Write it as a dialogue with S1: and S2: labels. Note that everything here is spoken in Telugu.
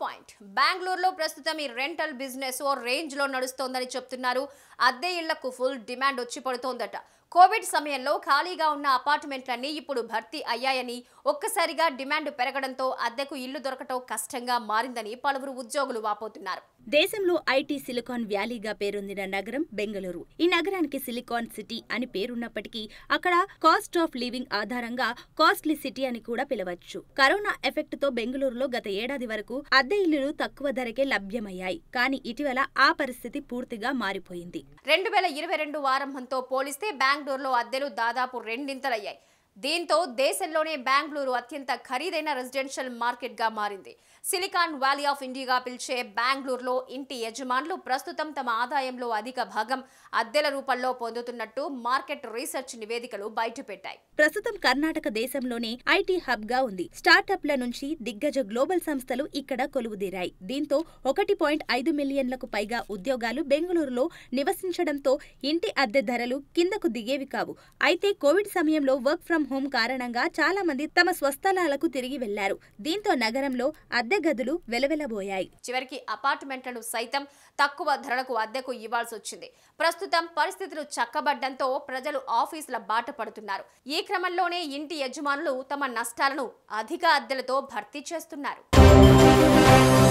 S1: పాయింట్ బెంగళూరులో ప్రస్తుతం ఈ రెంటల్ బిజినెస్ ఓ రేంజ్ లో నడుస్తోందని చెప్తున్నారు అద్దె ఇళ్లకు ఫుల్ డిమాండ్ వచ్చి పడుతోందట కోవిడ్ సమయంలో ఖాళీగా ఉన్న అపార్ట్మెంట్లన్నీ ఇప్పుడు భర్తీ అయ్యాయని ఒక్కసారిగా డిమాండ్ పెరగడంతో అద్దెకు ఇల్లు దొరకటం కష్టంగా మారిందని పలువురు ఉద్యోగులు వాపోతున్నారు
S2: దేశంలో ఐటీ సిలికాన్ వ్యాలీగా పేరొందిన నగరం బెంగళూరు ఈ నగరానికి సిలికాన్ సిటీ అని పేరున్నప్పటికీ అక్కడ కాస్ట్ ఆఫ్ లివింగ్ ఆధారంగా కాస్ట్లీ సిటీ అని కూడా పిలవచ్చు కరోనా ఎఫెక్ట్ తో బెంగళూరులో గత ఏడాది వరకు అద్దె ఇల్లులు తక్కువ ధరకే లభ్యమయ్యాయి కానీ ఇటీవల ఆ పరిస్థితి పూర్తిగా మారిపోయింది
S1: రెండు వేల ఇరవై రెండు ఆరంభంతో పోలిస్తే బెంగళూరులో అద్దెలు దాదాపు రెండింతలయ్యాయి దీంతో దేశంలోనే బెంగళూరు అత్యంత ఖరీదైన రెసిడెన్షియల్ మార్కెట్గా మారింది సిలికాన్ వ్యాలీ ఆఫ్ ఇండియాగా పిలిచే బెంగళూరులో ఇంటి యజమానులు ప్రస్తుతం తమ ఆదాయంలో అధిక భాగం అద్దెల రూపంలో పొందుతున్నట్టు మార్కెట్ రీసెర్చ్ నివేదికలు బయటపెట్టాయి
S2: ప్రస్తుతం కర్ణాటక దేశంలోనే ఐటీ హబ్ గా ఉంది స్టార్టప్ల నుంచి దిగ్గజ గ్లోబల్ సంస్థలు ఇక్కడ కొలువుదీరాయి దీంతో ఒకటి పాయింట్ ఐదు మిలియన్లకు పైగా ఉద్యోగాలు బెంగళూరులో నివసించడంతో ఇంటి అద్దె ధరలు కిందకు దిగేవి కావు అయితే కోవిడ్ సమయంలో వర్క్ ఫ్రం హోం కారణంగా చాలా మంది తమ స్వస్థలాలకు తిరిగి వెళ్లారు దీంతో నగరంలో అద్దె గదులు వెలవెలబోయాయి
S1: చివరికి అపార్ట్మెంట్లను సైతం తక్కువ ధరలకు అద్దెకు ఇవ్వాల్సి వచ్చింది ప్రస్తుతం పరిస్థితులు చక్కబడ్డంతో ప్రజలు ఆఫీసుల బాట పడుతున్నారు ఈ క్రమంలోనే ఇంటి యజమానులు తమ నష్టాలను అధిక అద్దెలతో భర్తీ చేస్తున్నారు